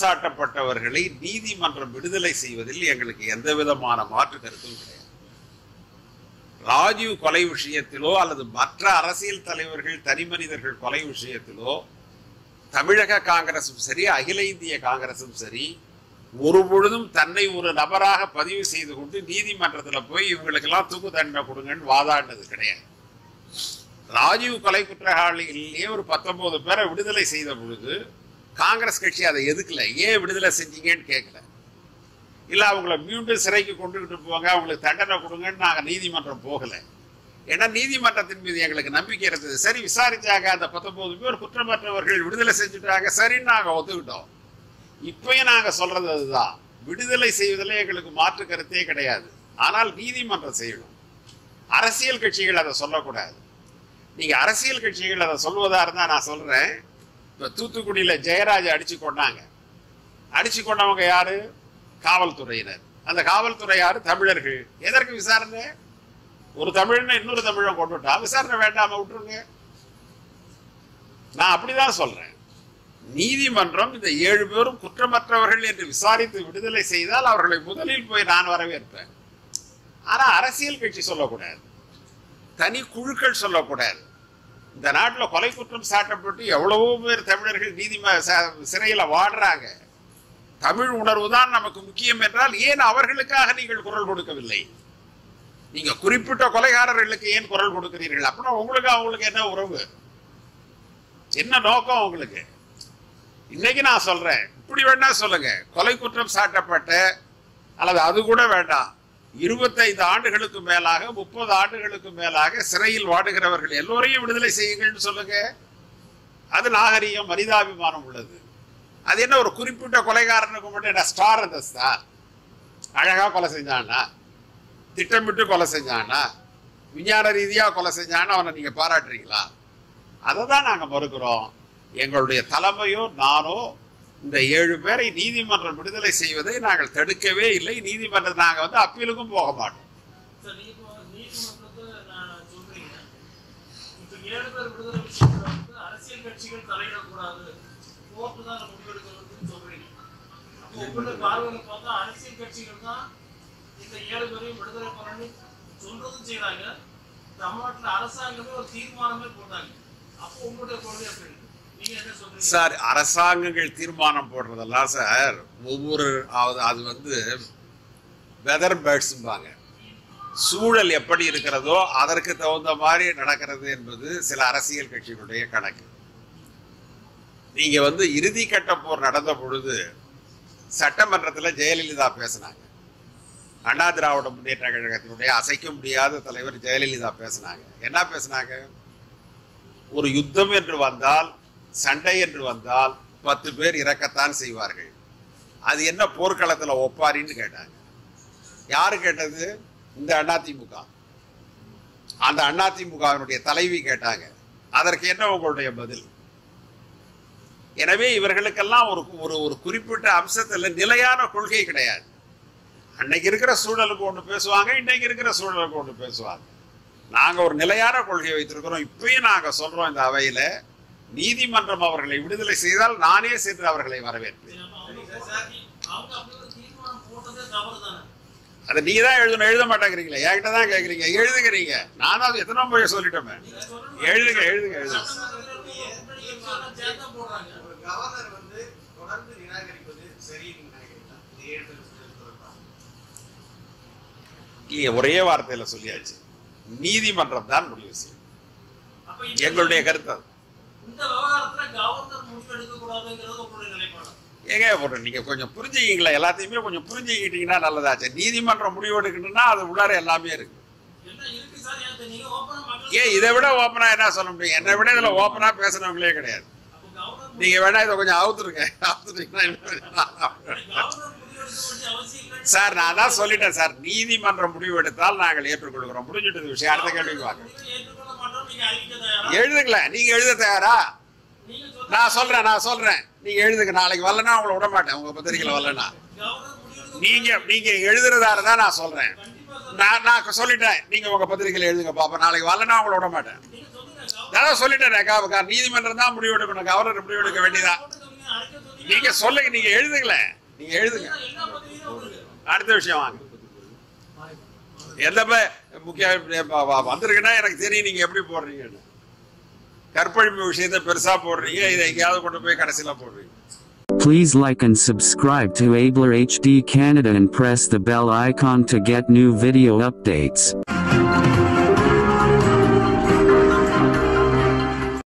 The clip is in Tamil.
சாட்டப்பட்டவர்களை நீதிமன்றம் விடுதலை செய்வதில் எங்களுக்கு எந்த விதமான மாற்று கருத்தும் கிடையாது ராஜீவ் கொலை விஷயத்திலோ அல்லது மற்ற அரசியல் தலைவர்கள் தனி மனிதர்கள் கொலை விஷயத்திலோ தமிழக காங்கிரசும் சரி அகில இந்திய காங்கிரசும் சரி ஒரு பொழுதும் தன்னை ஒரு நபராக பதிவு செய்து கொண்டு நீதிமன்றத்தில் போய் இவங்களுக்கெல்லாம் தூக்கு தண்டனை கொடுங்கன்னு வாதாடினது கிடையாது ராஜீவ் கொலை குற்றவாளிகளிலேயே ஒரு பத்தொன்பது பேரை விடுதலை செய்த பொழுது காங்கிரஸ் கட்சி அதை எதுக்கல ஏன் விடுதலை செஞ்சீங்கன்னு கேட்கல இல்ல அவங்கள மீண்டும் சிறைக்கு கொண்டுகிட்டு போங்க அவங்களுக்கு தண்டனை கொடுங்கன்னு நாங்க நீதிமன்றம் போகல ஏன்னா நீதிமன்றத்தின் மீது எங்களுக்கு நம்பிக்கை இருந்தது சரி விசாரிச்சாங்க அந்த பத்தொன்பது பேர் குற்றமற்றவர்கள் விடுதலை செஞ்சுட்டாங்க சரின்னு நாங்க ஒத்துக்கிட்டோம் இப்பயும் நாங்க சொல்றது அதுதான் விடுதலை செய்வதில் எங்களுக்கு மாற்று கருத்தே கிடையாது ஆனால் நீதிமன்றம் செய்யணும் அரசியல் கட்சிகள் அதை சொல்லக்கூடாது நீங்க அரசியல் கட்சிகள் அதை சொல்வதா இருந்தா நான் சொல்றேன் இப்ப தூத்துக்குடியில ஜெயராஜ் அடிச்சு கொண்டாங்க அடிச்சு கொண்டவங்க யாரு காவல்துறையினர் அந்த காவல்துறை யாரு தமிழர்கள் எதற்கு விசாரணை ஒரு தமிழனை இன்னொரு தமிழன் கொண்டுட்டா விசாரணை வேண்டாம விட்டுருங்க நான் அப்படிதான் சொல்றேன் நீதிமன்றம் இந்த ஏழு பேரும் குற்றமற்றவர்கள் என்று விசாரித்து விடுதலை செய்தால் அவர்களை முதலில் போய் நான் வரவேற்பேன் ஆனா அரசியல் கட்சி சொல்லக்கூடாது தனி குழுக்கள் சொல்லக்கூடாது இந்த நாட்டில் கொலை குற்றம் சாட்டப்பட்டு எவ்வளவோ பேர் தமிழர்கள் நீதிம ச- சிறையில வாடுறாங்க தமிழ் உணர்வு தான் நமக்கு முக்கியம் என்றால் ஏன் அவர்களுக்காக நீங்கள் குரல் கொடுக்கவில்லை நீங்க குறிப்பிட்ட கொலைகாரர்களுக்கு ஏன் குரல் கொடுக்கிறீர்கள் அப்படின்னா உங்களுக்கு அவங்களுக்கு என்ன உறவு என்ன நோக்கம் உங்களுக்கு இன்னைக்கு நான் சொல்றேன் இப்படி வேணா சொல்லுங்க கொலை குற்றம் சாட்டப்பட்ட அல்லது அது கூட வேண்டாம் இருபத்தைந்து ஆண்டுகளுக்கு மேலாக முப்பது ஆண்டுகளுக்கு மேலாக சிறையில் வாடுகிறவர்கள் எல்லோரையும் விடுதலை செய்யுங்கள்னு சொல்லுங்க அது நாகரிகம் மனிதாபிமானம் உள்ளது அது என்ன ஒரு குறிப்பிட்ட கொலைகாரனுக்கு மட்டும் என்ன ஸ்டார் அந்தஸ்தா அழகா கொலை செஞ்சானா திட்டமிட்டு கொலை செஞ்சானா விஞ்ஞான ரீதியா கொலை செஞ்சானா அவனை நீங்க பாராட்டுறீங்களா அதை தான் நாங்க மறுக்கிறோம் எங்களுடைய தலைமையோ நானோ இந்த ஏழு பேரை நீதிமன்றம் விடுதலை செய்வதை நாங்கள் தடுக்கவே இல்லை நீதிமன்றம் நாங்க வந்து அப்பீலுக்கும் போக மாட்டோம் சார், நீங்க இப்போ நீதிமன்றத்தை நான் சொல்றீங்க. இப்ப ஏழு பேர் விடுதலை விஷயத்துல வந்து அரசியல் கட்சிகள் தலையிடக்கூடாது. கோர்ட்டு தான் அதை முடிவெடுக்கணும்னு சொல்றீங்க. அப்போ உங்களுடைய பார்வையில பார்த்தா அரசியல் கட்சிகள் தான் இந்த ஏழு பேரையும் விடுதலை பண்ணணும்னு சொல்றதும் செய்றாங்க. தமிழ்நாட்டுல அரசாங்கமே ஒரு தீர்மானமே போட்டாங்க அப்போ உங்களுடைய கொள்கை எப்படி இருக்கு? நீங்க என்ன சொல்றீங்க சார் அரசாங்கங்கள் தீர்மானம் போடுறதெல்லாம் சார் ஒவ்வொரு அது அது வந்து வெதர் பேர்ட்ஸும்பாங்க சூழல் எப்படி இருக்கிறதோ அதற்கு தகுந்த மாதிரி நடக்கிறது என்பது சில அரசியல் கட்சிகளுடைய கணக்கு நீங்க வந்து இறுதி கட்ட போர் நடந்த பொழுது சட்டமன்றத்தில் ஜெயலலிதா பேசினாங்க அண்ணா திராவிட முன்னேற்ற கழகத்தினுடைய அசைக்க முடியாத தலைவர் ஜெயலலிதா பேசினாங்க என்ன பேசினாங்க ஒரு யுத்தம் என்று வந்தால் சண்டை என்று வந்தால் பத்து பேர் இறக்கத்தான் செய்வார்கள் அது என்ன போர்க்களத்துல ஒப்பாரின்னு கேட்டாங்க யாரு கேட்டது இந்த அதிமுக அந்த அதிமுகவினுடைய தலைவி கேட்டாங்க அதற்கு என்ன உங்களுடைய பதில் எனவே இவர்களுக்கெல்லாம் ஒரு ஒரு ஒரு குறிப்பிட்ட அம்சத்துல நிலையான கொள்கை கிடையாது அன்னைக்கு இருக்கிற சூழலுக்கு ஒன்று பேசுவாங்க இன்னைக்கு இருக்கிற சூழலுக்கு ஒன்று பேசுவாங்க நாங்க ஒரு நிலையான கொள்கை வைத்திருக்கிறோம் இப்பயும் நாங்க சொல்றோம் இந்த அவையில நீதிமன்றம் அவர்களை விடுதலை செய்தால் நானே சென்று அவர்களை வரவேற்பேன் அப்ப அவங்க அவங்க அப்படி ஒரு தீர்மானம் போட்டதே தவறு தானே அதை நீங்க தான் எழுதணும் எழுத மாட்டேங்கிறீங்களே என்கிட்ட தான் கேட்குறீங்க எழுதுகிறீங்க நான் தான் எத்தனை முறை சொல்லிட்டோமே எழுதுங்க எழுதுங்க எழுதுங்க சேர்த்தான் போடுறாங்க ஒரு கவர்னர் வந்து தொடர்ந்து நிராகரிப்பது சரின்னு நினைக்கிறீங்களா இந்த ஏழு பேர் விடுதலை தொடர்பாக இல்லையே ஒரே வார்த்தையில சொல்லியாச்சு நீதிமன்றம் தான் முடிவு செய்யும் அப்ப இந்த- எங்களுடைய கருத்து அது. இந்த விவகாரத்துல கவர்னர் முடிவு எடுக்க கூடாதுங்கிறது உங்களுடைய நிலைப்பாடு ஏங்க ஒரு நீங்க கொஞ்சம் புரிஞ்சுக்கிங்களா எல்லாத்தையுமே கொஞ்சம் புரிஞ்சுக்கிட்டீங்கன்னா நல்லதாச்சு நீதிமன்றம் முடிவு எடுக்கணும்னா அது உள்ளார எல்லாமே இருக்கு எல்லாம் இருக்கு சார் ஏன் நீங்க ஓப்பனா மக்கள் ஏன் இதை விட ஓப்பனா என்ன சொல்ல முடியும் என்னை விட இதுல ஓப்பனா பேசுனவங்களே கிடையாது அப்ப கவர்னர் நீங்க வேணா இதை கொஞ்சம் அவுத்துருங்க அவுத்துட்டீங்கன்னா இன்னும் கவர்னர் முடிவு எடுக்க வேண்டிய அவசியம் இல்லை சார் நான் தான் சொல்லிட்டேன் சார் நீதிமன்றம் முடிவு எடுத்தால் நாங்கள் ஏற்றுக்கொள்கிறோம் முடிஞ்சிட்டது விஷயம் அடுத்த கேள்விக்கு வாங்க முடிவை ஏற்றுக்கொள்ள மாட்டோம் நீங்க அறிவிக்க தயாரா எழுதுங்களேன் நீங்க எழுத தயாரா நீங்க சொல்ற நான் சொல்றேன் நான் சொல்றேன் நீங்க எழுதுங்க நாளைக்கு வரலன்னா உங்களை விட மாட்டேன் உங்க பத்திரிகையில வரலன்னா கவர்னர் முடிவு எடுக்க நீங்க நீங்க எழுதுறதா இருந்தா நான் சொல்றேன் கண்டிப்பா சார் நான் நான் சொல்லிட்டேன் நீங்க உங்க பத்திரிகையில எழுதுங்க பாப்பா நாளைக்கு வரலன்னா உங்களை விட மாட்டேன் நீங்க சொல்லுங்க கவர்னர் நான் தான் சொல்லிட்டேன் கா- கா- நீதிமன்றம் தான் முடிவு எடுக்கணும் கவர்னர் முடிவு எடுக்க வேண்டியதா போட்டுக்கோங்க நீங்க அறிக்கை சொன்னீங்க. நீங்க சொல்லுங்க நீங்க எழுதுங்களேன் நீங்க எழுதுங்க எல்லா பத்திரிகையும் உங்களுக்கு அடுத்த விஷயம் வாங்க எந்த ப- முக்கிய வ- வ- வந்திருக்குன்னா எனக்கு தெரியும் நீங்க எப்படி போடுறீங்கன்னு கற்பழிப்பு விஷயத்தை பெருசா போடுறீங்க இதை எங்கேயாவது கொண்டு போய் கடைசியில போடுறீங்க Please like and subscribe to Abler HD Canada and press the bell icon to get new video updates.